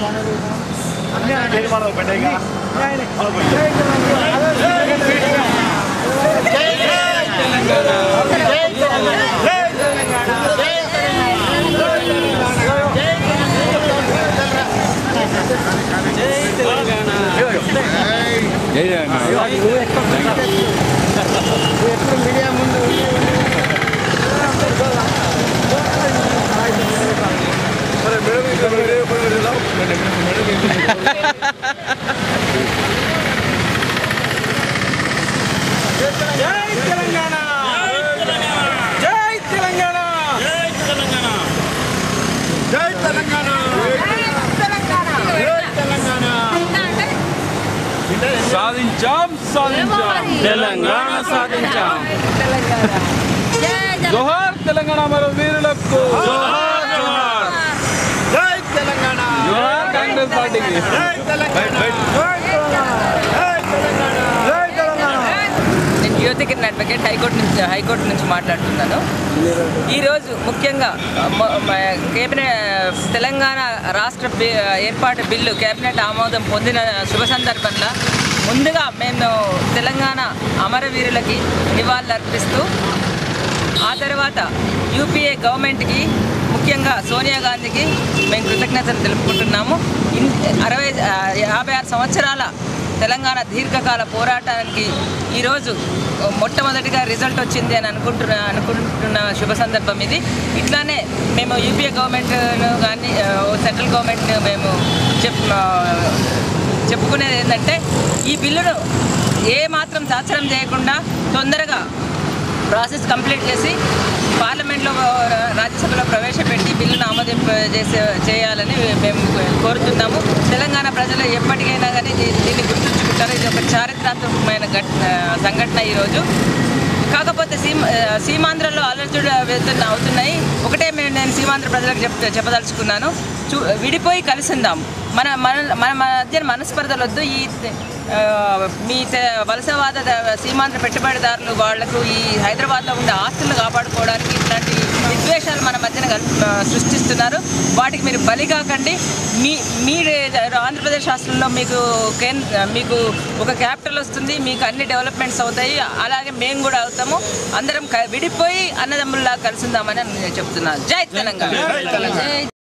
తీర్మానం పెట్టేగా జై తెలంగాణ జై తెలంగాణ జై తెలంగాణ సాధించాం సాధించాం తెలంగాణ సాధించాం జోహార్ తెలంగాణ మరో వీరులకు జోహార్ జోహార్ జై తెలంగాణ జోహార్ కాంగ్రెస్ పార్టీకి జై తెలంగాణ జై తెలంగాణ జై తెలంగాణ నేను జ్యోతికిరణ్ అడ్వకేట్ హైకోర్టు నుంచి హైకోర్టు నుంచి మాట్లాడుతున్నాను ఈరోజు ముఖ్యంగా మ- మ- కేబినెట్ తెలంగాణ రాష్ట్ర బి- ఏర్పాటు బిల్లు కేబినెట్ ఆమోదం పొందిన శుభ సందర్భంలో ముందుగా మేము తెలంగాణ అమరవీరులకి నివాళులర్పిస్తూ ఆ తర్వాత యూపీఏ గవర్నమెంట్కి ముఖ్యంగా సోనియా గాంధీకి మేము కృతజ్ఞతలు తెలుపుకుంటున్నాము ఇన్- అరవై ఆ, యాభై ఆరు సంవత్సరాల తెలంగాణ దీర్ఘకాల పోరాటానికి ఈరోజు మొట్టమొదటిగా రిజల్ట్ వచ్చింది అని అనుకుంటున్న అనుకుంటున్న శుభ సందర్భం ఇది ఇట్లానే మేము యూపీఏ గవర్నమెంట్ను కానీ సెంట్రల్ గవర్నమెంట్ మేము చెప్ ఆ, చెప్పుకునేది ఏంటంటే ఈ బిల్లును ఏ మాత్రం తాత్సరం చేయకుండా తొందరగా ప్రాసెస్ కంప్లీట్ చేసి పార్లమెంట్లో రాజ్యసభలో ప్రవేశపెట్టి బిల్లును ఆమోదింప చేసే చేయాలని మేము కోరుతున్నాము తెలంగాణ ప్రజలు ఎప్పటికైనా కానీ దీ- దీన్ని గుర్తుంచుకుంటారు ఇది ఒక చారిత్రాత్మకమైన ఘట్ సంఘటన ఈరోజు కాకపోతే సీమ సీమాంధ్రలో అలర్జుడు వెళ్తున్న అవుతున్నాయి ఒకటే మేము నేను సీమాంధ్ర ప్రజలకు చెప్ చెప్పదలుచుకున్నాను చూ విడిపోయి కలిసిందాం మన మన మన మధ్య మనస్పర్ధలు వద్దు ఈ ఆ, మీ తె- వలసవాద ద- సీమాంధ్ర పెట్టుబడిదారులు వాళ్లకు ఈ హైదరాబాద్లో ఉండే ఆస్తులను కాపాడుకోవడానికి ఇట్లాంటి విద్వేషాలు మన మధ్యన కల్- ఆ, సృష్టిస్తున్నారు వాటికి మీరు బలి కాకండి మీ మీ ఆంధ్రప్రదేశ్ రాష్ట్రంలో మీకు కేంద్ర మీకు ఒక క్యాపిటల్ వస్తుంది మీకు అన్ని డెవలప్మెంట్స్ అవుతాయి అలాగే మేము కూడా అవుతాము అందరం క- విడిపోయి అన్నదమ్ముల్లా కలిసిందామని నేను చెప్తున్నాను జై తెలంగాణ జై